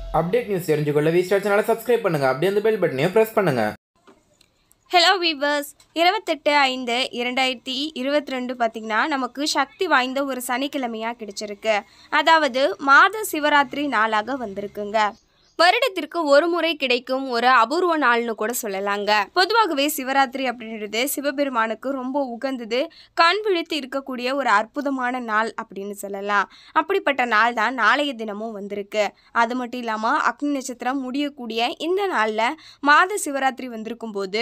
update news தெரிஞ்சுக்கொள்ள V star சேனலை subscribe பண்ணுங்கள் அப்படியே அந்த பெல் பட்டனையும் ப்ரெஸ் பண்ணுங்கள் ஹலோ வீவர்ஸ் இருபத்தெட்டு ஐந்து இரண்டாயிரத்தி இருபத்தி ரெண்டு பார்த்திங்கன்னா நமக்கு சக்தி வாய்ந்த ஒரு சனிக்கிழமையாக கிடைச்சிருக்கு அதாவது மாத சிவராத்திரி நாளாக வந்திருக்குங்க வருடத்திற்கு ஒரு முறை கிடைக்கும் ஒரு அபூர்வ நாள்னு கூட சொல்லலாங்க பொதுவாகவே சிவராத்திரி அப்படின்றது சிவபெருமானுக்கு ரொம்ப உகந்தது கண் விழித்து இருக்கக்கூடிய ஒரு அற்புதமான நாள் அப்படின்னு சொல்லலாம் அப்படிப்பட்ட நாள் தான் நாளைய தினமும் வந்திருக்கு அது மட்டும் இல்லாமல் அக்னி நட்சத்திரம் முடியக்கூடிய இந்த நாளில் மாத சிவராத்திரி வந்திருக்கும் போது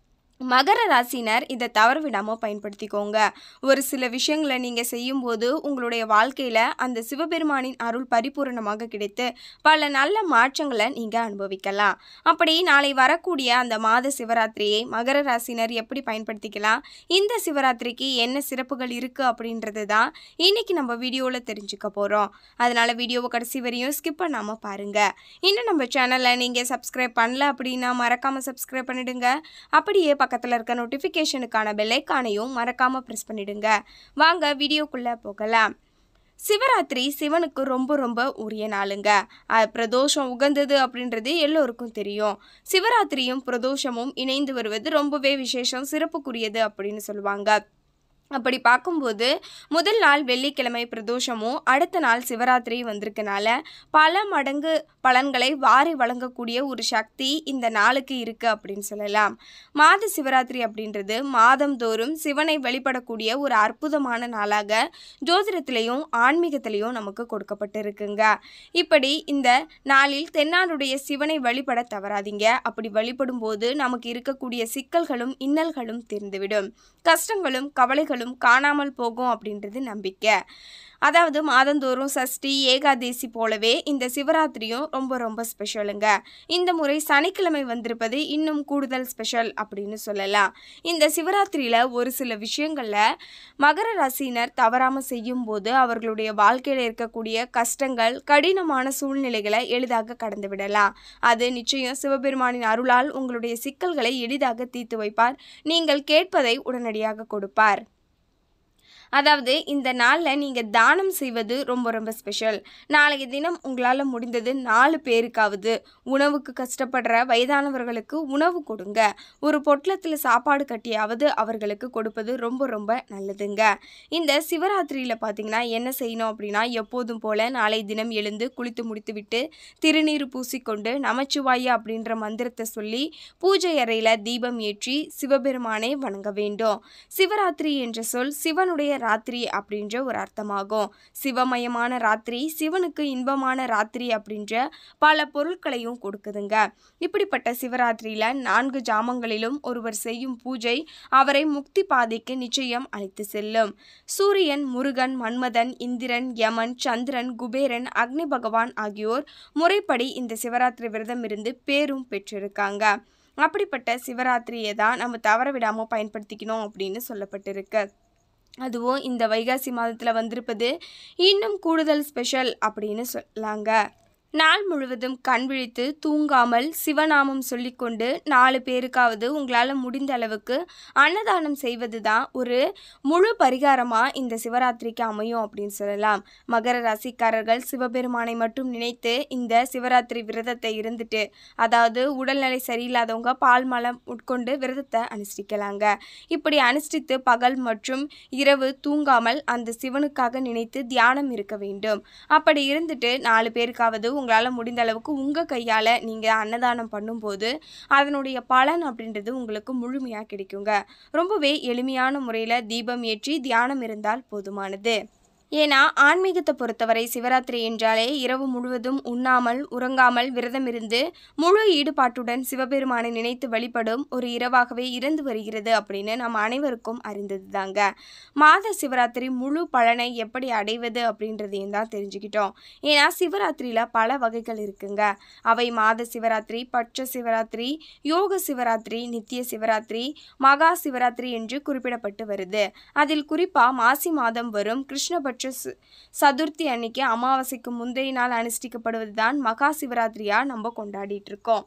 மகர ராசினர் இதை தவற விடாமல் பயன்படுத்திக்கோங்க ஒரு சில விஷயங்களை நீங்கள் செய்யும்போது உங்களுடைய வாழ்க்கையில் அந்த சிவபெருமானின் அருள் பரிபூரணமாக கிடைத்து பல நல்ல மாற்றங்களை நீங்கள் அனுபவிக்கலாம் அப்படி நாளை வரக்கூடிய அந்த மாத சிவராத்திரியை மகர ராசினர் எப்படி பயன்படுத்திக்கலாம் இந்த சிவராத்திரிக்கு என்ன சிறப்புகள் இருக்குது அப்படின்றது தான் இன்னைக்கு நம்ம வீடியோவில் தெரிஞ்சுக்க போகிறோம் அதனால் வீடியோவை கடைசி வரையும் ஸ்கிப் பண்ணாமல் பாருங்கள் இன்னும் நம்ம சேனலை நீங்கள் சப்ஸ்கிரைப் பண்ணல அப்படின்னா மறக்காமல் சப்ஸ்கிரைப் பண்ணிடுங்க அப்படியே பக்கத்தில் இருக்க நோட்டிஃபிகேஷனுக்கான பெல்லைக்கானையும் மறக்காமல் ப்ரெஸ் பண்ணிடுங்க வாங்க வீடியோக்குள்ளே போகலாம் சிவராத்திரி சிவனுக்கு ரொம்ப ரொம்ப உரிய நாளுங்க அஹ் பிரதோஷம் உகந்தது அப்படின்றது எல்லோருக்கும் தெரியும் சிவராத்திரியும் பிரதோஷமும் இணைந்து வருவது ரொம்பவே விசேஷம் சிறப்புக்குரியது அப்படின்னு சொல்லுவாங்க அப்படி பார்க்கும்போது முதல் நாள் வெள்ளிக்கிழமை பிரதோஷமும் அடுத்த நாள் சிவராத்திரி வந்திருக்கனால பல மடங்கு பலன்களை வாரி வழங்கக்கூடிய ஒரு சக்தி இந்த நாளுக்கு இருக்குது அப்படின்னு சொல்லலாம் மாத சிவராத்திரி அப்படின்றது மாதந்தோறும் சிவனை வெளிப்படக்கூடிய ஒரு அற்புதமான நாளாக ஜோதிடத்திலையும் ஆன்மீகத்திலையும் நமக்கு கொடுக்கப்பட்டிருக்குங்க இப்படி இந்த நாளில் தென்னாடுடைய சிவனை வழிபட தவறாதீங்க அப்படி வழிபடும் போது நமக்கு இருக்கக்கூடிய சிக்கல்களும் இன்னல்களும் தீர்ந்துவிடும் கஷ்டங்களும் கவலைகளும் காணாமல் போகும் அப்படின்றது நம்பிக்கை அதாவது மாதந்தோறும் சஷ்டி ஏகாதேசி போலவே இந்த சிவராத்திரியும் ரொம்ப ரொம்ப ஸ்பெஷலுங்க இந்த முறை சனிக்கிழமை வந்திருப்பது இன்னும் கூடுதல் ஸ்பெஷல் அப்படின்னு சொல்லலாம் இந்த சிவராத்திரியில் ஒரு சில விஷயங்களில் மகர ராசியினர் தவறாமல் செய்யும்போது அவர்களுடைய வாழ்க்கையில் இருக்கக்கூடிய கஷ்டங்கள் கடினமான சூழ்நிலைகளை எளிதாக கடந்து விடலாம் அது நிச்சயம் சிவபெருமானின் அருளால் உங்களுடைய சிக்கல்களை எளிதாக தீர்த்து வைப்பார் நீங்கள் கேட்பதை உடனடியாக கொடுப்பார் அதாவது இந்த நாளில் நீங்கள் தானம் செய்வது ரொம்ப ரொம்ப ஸ்பெஷல் நாளைய தினம் உங்களால் முடிந்தது நாலு பேருக்காவது உணவுக்கு கஷ்டப்படுற வயதானவர்களுக்கு உணவு கொடுங்க ஒரு பொட்டலத்தில் சாப்பாடு கட்டியாவது அவர்களுக்கு கொடுப்பது ரொம்ப ரொம்ப நல்லதுங்க இந்த சிவராத்திரியில் பார்த்தீங்கன்னா என்ன செய்யணும் அப்படின்னா எப்போதும் போல நாளை தினம் எழுந்து குளித்து முடித்துவிட்டு திருநீர் பூசிக்கொண்டு நமச்சிவாய அப்படின்ற மந்திரத்தை சொல்லி பூஜை அறையில் தீபம் ஏற்றி சிவபெருமானை வணங்க வேண்டும் சிவராத்திரி என்ற சொல் சிவனுடைய ராத்திரி அப்படின்ற ஒரு அர்த்தமாகும் சிவமயமான ராத்திரி சிவனுக்கு இன்பமான ராத்திரி அப்படின்ற பல பொருட்களையும் கொடுக்குதுங்க இப்படிப்பட்ட சிவராத்திரியில நான்கு ஜாமங்களிலும் ஒருவர் செய்யும் பூஜை அவரை முக்தி பாதைக்கு நிச்சயம் அழைத்து செல்லும் சூரியன் முருகன் மன்மதன் இந்திரன் யமன் சந்திரன் குபேரன் அக்னி பகவான் ஆகியோர் முறைப்படி இந்த சிவராத்திரி விரதம் இருந்து பேரும் பெற்றிருக்காங்க அப்படிப்பட்ட சிவராத்திரியை தான் நம்ம தவற விடாமல் பயன்படுத்திக்கணும் அப்படின்னு சொல்லப்பட்டிருக்கு அதுவும் இந்த வைகாசி மாதத்தில் வந்திருப்பது இன்னும் கூடுதல் ஸ்பெஷல் அப்படின்னு சொல்லாங்க நாள் முழுவதும் கண் விழித்து தூங்காமல் சிவநாமம் சொல்லிக்கொண்டு நாலு பேருக்காவது உங்களால் முடிந்த அளவுக்கு அன்னதானம் செய்வது தான் ஒரு முழு பரிகாரமாக இந்த சிவராத்திரிக்கு அமையும் அப்படின்னு சொல்லலாம் மகர ராசிக்காரர்கள் சிவபெருமானை மட்டும் நினைத்து இந்த சிவராத்திரி விரதத்தை இருந்துட்டு அதாவது உடல்நிலை சரியில்லாதவங்க பால் மலம் உட்கொண்டு விரதத்தை அனுஷ்டிக்கலாங்க இப்படி அனுஷ்டித்து பகல் மற்றும் இரவு தூங்காமல் அந்த சிவனுக்காக நினைத்து தியானம் இருக்க வேண்டும் அப்படி இருந்துட்டு நாலு பேருக்காவது உங்களால் முடிந்த அளவுக்கு உங்கள் கையால் நீங்கள் அன்னதானம் பண்ணும்போது அதனுடைய பலன் அப்படின்றது உங்களுக்கு முழுமையாக கிடைக்குங்க ரொம்பவே எளிமையான முறையில் தீபம் ஏற்றி தியானம் இருந்தால் போதுமானது ஏன்னா ஆன்மீகத்தை பொறுத்தவரை சிவராத்திரி என்றாலே இரவு முழுவதும் உண்ணாமல் உறங்காமல் விரதம் இருந்து முழு ஈடுபாட்டுடன் சிவபெருமானை நினைத்து வழிபடும் ஒரு இரவாகவே இருந்து வருகிறது அப்படின்னு நம்ம அனைவருக்கும் அறிந்தது தாங்க மாத சிவராத்திரி முழு பலனை எப்படி அடைவது அப்படின்றதையும் தான் தெரிஞ்சுக்கிட்டோம் ஏன்னா சிவராத்திரியில் பல வகைகள் இருக்குங்க அவை மாத சிவராத்திரி பட்ச சிவராத்திரி யோக சிவராத்திரி நித்திய சிவராத்திரி மகா சிவராத்திரி என்று குறிப்பிடப்பட்டு வருது அதில் குறிப்பாக மாசி மாதம் வரும் கிருஷ்ணபட்ச சு- சதுர்த்தி அன்னைக்கு அமாவாசைக்கு முந்தைய நாள் அனுஷ்டிக்கப்படுவது தான் மகா சிவராத்திரியாக நம்ம கொண்டாடிட்டு இருக்கோம்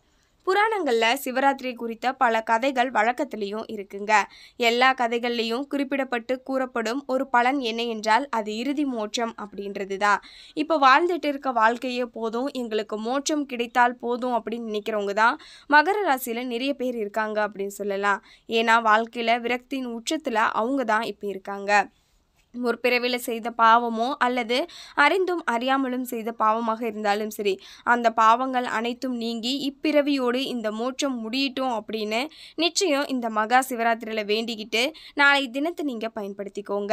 புராணங்களில் சிவராத்திரி குறித்த பல கதைகள் வழக்கத்திலையும் இருக்குங்க எல்லா கதைகள்லையும் குறிப்பிடப்பட்டு கூறப்படும் ஒரு பலன் என்ன என்றால் அது இறுதி மோட்சம் அப்படின்றது தான் இப்போ வாழ்ந்துட்டு இருக்க வாழ்க்கையே போதும் எங்களுக்கு மோட்சம் கிடைத்தால் போதும் அப்படின்னு நினைக்கிறவங்க தான் மகர ராசியில் நிறைய பேர் இருக்காங்க அப்படின்னு சொல்லலாம் ஏன்னா வாழ்க்கையில் விரக்தியின் உச்சத்தில் அவங்க தான் இப்போ இருக்காங்க முற்பிறவியில் செய்த பாவமோ அல்லது அறிந்தும் அறியாமலும் செய்த பாவமாக இருந்தாலும் சரி அந்த பாவங்கள் அனைத்தும் நீங்கி இப்பிறவியோடு இந்த மோட்சம் முடியட்டும் அப்படின்னு நிச்சயம் இந்த மகா சிவராத்திரியில் வேண்டிக்கிட்டு நாளை தினத்தை நீங்கள் பயன்படுத்திக்கோங்க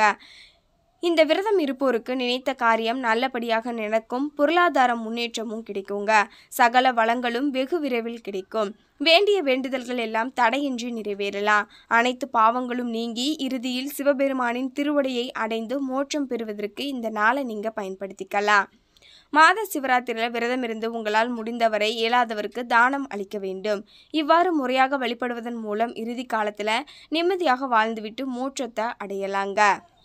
இந்த விரதம் இருப்போருக்கு நினைத்த காரியம் நல்லபடியாக நடக்கும் பொருளாதார முன்னேற்றமும் கிடைக்குங்க சகல வளங்களும் வெகு விரைவில் கிடைக்கும் வேண்டிய வேண்டுதல்கள் எல்லாம் தடையின்றி நிறைவேறலாம் அனைத்து பாவங்களும் நீங்கி இறுதியில் சிவபெருமானின் திருவடியை அடைந்து மோட்சம் பெறுவதற்கு இந்த நாளை நீங்கள் பயன்படுத்திக்கலாம் மாத சிவராத்திரியில் விரதம் இருந்து உங்களால் முடிந்தவரை இயலாதவருக்கு தானம் அளிக்க வேண்டும் இவ்வாறு முறையாக வழிபடுவதன் மூலம் இறுதி காலத்தில் நிம்மதியாக வாழ்ந்துவிட்டு மோட்சத்தை அடையலாங்க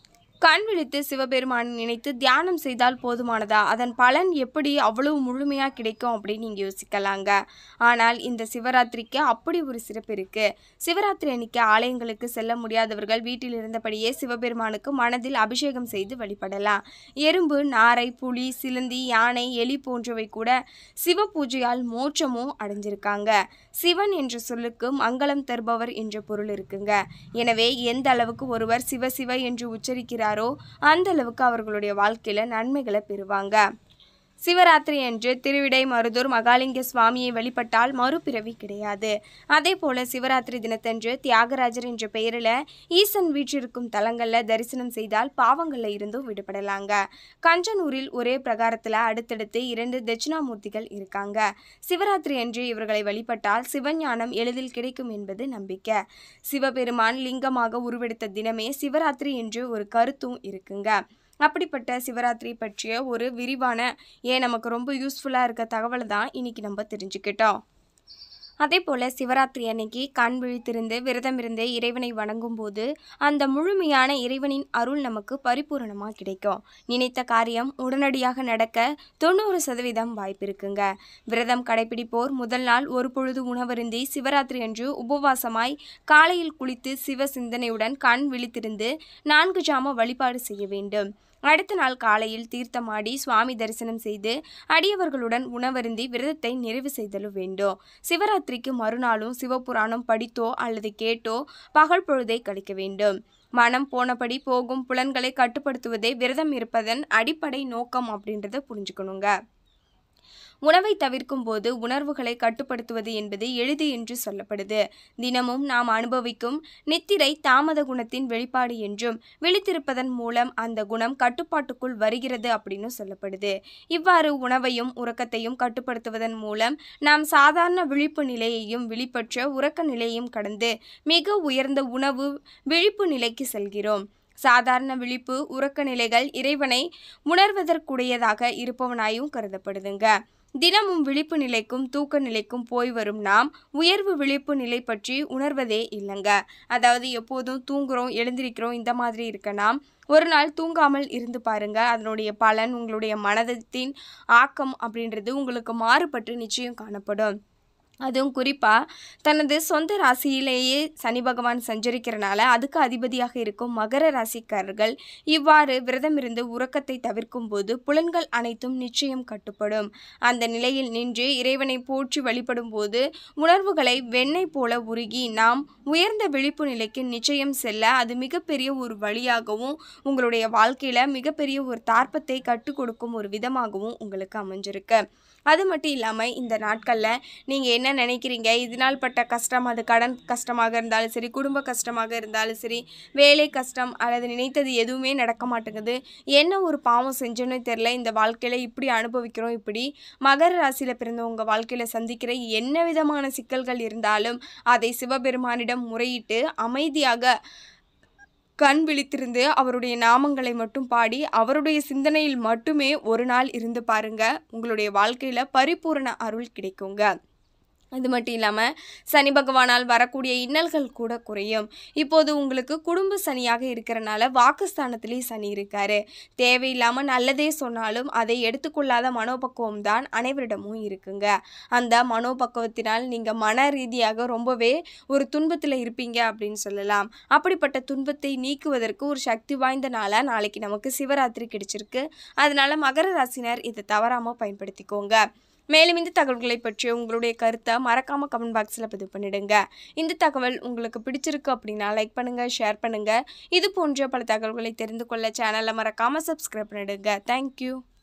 கண் விழித்து சிவபெருமானை நினைத்து தியானம் செய்தால் போதுமானதா அதன் பலன் எப்படி அவ்வளவு முழுமையாக கிடைக்கும் அப்படின்னு நீங்கள் யோசிக்கலாங்க ஆனால் இந்த சிவராத்திரிக்கு அப்படி ஒரு சிறப்பு இருக்கு சிவராத்திரி அன்னைக்கு ஆலயங்களுக்கு செல்ல முடியாதவர்கள் வீட்டில் இருந்தபடியே சிவபெருமானுக்கு மனதில் அபிஷேகம் செய்து வழிபடலாம் எறும்பு நாரை புலி சிலந்தி யானை எலி போன்றவை கூட சிவ பூஜையால் மோட்சமும் அடைஞ்சிருக்காங்க சிவன் என்ற சொல்லுக்கு மங்களம் தருபவர் என்ற பொருள் இருக்குங்க எனவே எந்த அளவுக்கு ஒருவர் சிவ சிவ என்று உச்சரிக்கிறாரோ அந்த அளவுக்கு அவர்களுடைய வாழ்க்கையில நன்மைகளை பெறுவாங்க சிவராத்திரி அன்று திருவிடை மருதூர் மகாலிங்க சுவாமியை வழிபட்டால் மறுபிறவி கிடையாது அதே போல சிவராத்திரி தினத்தன்று தியாகராஜர் என்ற பெயரில் ஈசன் வீற்றிருக்கும் தலங்களில் தரிசனம் செய்தால் பாவங்களில் இருந்தும் விடுபடலாங்க கஞ்சனூரில் ஒரே பிரகாரத்தில் அடுத்தடுத்து இரண்டு தட்சிணாமூர்த்திகள் இருக்காங்க சிவராத்திரி அன்று இவர்களை வழிபட்டால் சிவஞானம் எளிதில் கிடைக்கும் என்பது நம்பிக்கை சிவபெருமான் லிங்கமாக உருவெடுத்த தினமே சிவராத்திரி என்று ஒரு கருத்தும் இருக்குங்க அப்படிப்பட்ட சிவராத்திரி பற்றிய ஒரு விரிவான ஏன் நமக்கு ரொம்ப யூஸ்ஃபுல்லாக இருக்க தகவலை தான் இன்னைக்கு நம்ம தெரிஞ்சுக்கிட்டோம் அதே போல் சிவராத்திரி அன்னைக்கு கண் விழித்திருந்து விரதம் இருந்து இறைவனை வணங்கும் போது அந்த முழுமையான இறைவனின் அருள் நமக்கு பரிபூரணமாக கிடைக்கும் நினைத்த காரியம் உடனடியாக நடக்க தொண்ணூறு சதவீதம் வாய்ப்பு இருக்குங்க விரதம் கடைபிடிப்போர் முதல் நாள் ஒரு பொழுது உணவருந்தி சிவராத்திரி அன்று உபவாசமாய் காலையில் குளித்து சிவ சிந்தனையுடன் கண் விழித்திருந்து நான்கு ஜாம வழிபாடு செய்ய வேண்டும் அடுத்த நாள் காலையில் தீர்த்தமாடி சுவாமி தரிசனம் செய்து அடியவர்களுடன் உணவருந்தி விரதத்தை நிறைவு செய்தலும் வேண்டும் சிவராத்திரிக்கு மறுநாளும் சிவபுராணம் படித்தோ அல்லது கேட்டோ பகல் பொழுதை கழிக்க வேண்டும் மனம் போனபடி போகும் புலன்களை கட்டுப்படுத்துவதே விரதம் இருப்பதன் அடிப்படை நோக்கம் அப்படின்றத புரிஞ்சுக்கணுங்க உணவை தவிர்க்கும் போது உணர்வுகளை கட்டுப்படுத்துவது என்பது எளிது என்று சொல்லப்படுது தினமும் நாம் அனுபவிக்கும் நித்திரை தாமத குணத்தின் வெளிப்பாடு என்றும் விழித்திருப்பதன் மூலம் அந்த குணம் கட்டுப்பாட்டுக்குள் வருகிறது அப்படின்னு சொல்லப்படுது இவ்வாறு உணவையும் உறக்கத்தையும் கட்டுப்படுத்துவதன் மூலம் நாம் சாதாரண விழிப்பு நிலையையும் விழிப்பற்ற உறக்க நிலையையும் கடந்து மிக உயர்ந்த உணவு விழிப்பு நிலைக்கு செல்கிறோம் சாதாரண விழிப்பு உறக்க நிலைகள் இறைவனை உணர்வதற்குடையதாக இருப்பவனாயும் கருதப்படுதுங்க தினமும் விழிப்பு நிலைக்கும் தூக்க நிலைக்கும் போய் வரும் நாம் உயர்வு விழிப்பு நிலை பற்றி உணர்வதே இல்லைங்க அதாவது எப்போதும் தூங்குறோம் எழுந்திருக்கிறோம் இந்த மாதிரி இருக்க நாம் ஒரு நாள் தூங்காமல் இருந்து பாருங்க அதனுடைய பலன் உங்களுடைய மனதத்தின் ஆக்கம் அப்படின்றது உங்களுக்கு மாறுபட்டு நிச்சயம் காணப்படும் அதுவும் குறிப்பாக தனது சொந்த ராசியிலேயே சனி பகவான் சஞ்சரிக்கிறனால அதுக்கு அதிபதியாக இருக்கும் மகர ராசிக்காரர்கள் இவ்வாறு விரதம் இருந்து உறக்கத்தை தவிர்க்கும் போது புலன்கள் அனைத்தும் நிச்சயம் கட்டுப்படும் அந்த நிலையில் நின்று இறைவனை போற்றி வழிபடும் போது உணர்வுகளை வெண்ணெய் போல உருகி நாம் உயர்ந்த விழிப்பு நிலைக்கு நிச்சயம் செல்ல அது மிகப்பெரிய ஒரு வழியாகவும் உங்களுடைய வாழ்க்கையில் மிகப்பெரிய ஒரு தார்ப்பத்தை கற்றுக் கொடுக்கும் ஒரு விதமாகவும் உங்களுக்கு அமைஞ்சிருக்கு அது மட்டும் இல்லாமல் இந்த நாட்களில் நீங்கள் என்ன நினைக்கிறீங்க இதனால் பட்ட கஷ்டம் அது கடன் கஷ்டமாக இருந்தாலும் சரி குடும்ப கஷ்டமாக இருந்தாலும் சரி வேலை கஷ்டம் அல்லது நினைத்தது எதுவுமே நடக்க மாட்டேங்குது என்ன ஒரு பாவம் செஞ்சோன்னு தெரில இந்த வாழ்க்கையில் இப்படி அனுபவிக்கிறோம் இப்படி மகர ராசியில் பிறந்தவங்க வாழ்க்கையில் சந்திக்கிற என்ன விதமான சிக்கல்கள் இருந்தாலும் அதை சிவபெருமானிடம் முறையிட்டு அமைதியாக கண் விழித்திருந்து அவருடைய நாமங்களை மட்டும் பாடி அவருடைய சிந்தனையில் மட்டுமே ஒரு நாள் இருந்து பாருங்க உங்களுடைய வாழ்க்கையில் பரிபூரண அருள் கிடைக்குங்க அது மட்டும் இல்லாமல் சனி பகவானால் வரக்கூடிய இன்னல்கள் கூட குறையும் இப்போது உங்களுக்கு குடும்ப சனியாக இருக்கிறனால வாக்குஸ்தானத்திலேயே சனி இருக்காரு தேவையில்லாமல் நல்லதே சொன்னாலும் அதை எடுத்துக்கொள்ளாத மனோபக்குவம் தான் அனைவரிடமும் இருக்குங்க அந்த மனோபக்குவத்தினால் நீங்கள் மன ரீதியாக ரொம்பவே ஒரு துன்பத்தில் இருப்பீங்க அப்படின்னு சொல்லலாம் அப்படிப்பட்ட துன்பத்தை நீக்குவதற்கு ஒரு சக்தி வாய்ந்த நாளாக நாளைக்கு நமக்கு சிவராத்திரி கிடைச்சிருக்கு அதனால மகர ராசினர் இதை தவறாமல் பயன்படுத்திக்கோங்க மேலும் இந்த தகவல்களை பற்றி உங்களுடைய கருத்தை மறக்காமல் கமெண்ட் பாக்ஸில் பதிவு பண்ணிடுங்க இந்த தகவல் உங்களுக்கு பிடிச்சிருக்கு அப்படின்னா லைக் பண்ணுங்கள் ஷேர் பண்ணுங்கள் இது போன்ற பல தகவல்களை தெரிந்து கொள்ள சேனலை மறக்காமல் சப்ஸ்கிரைப் பண்ணிடுங்க தேங்க்யூ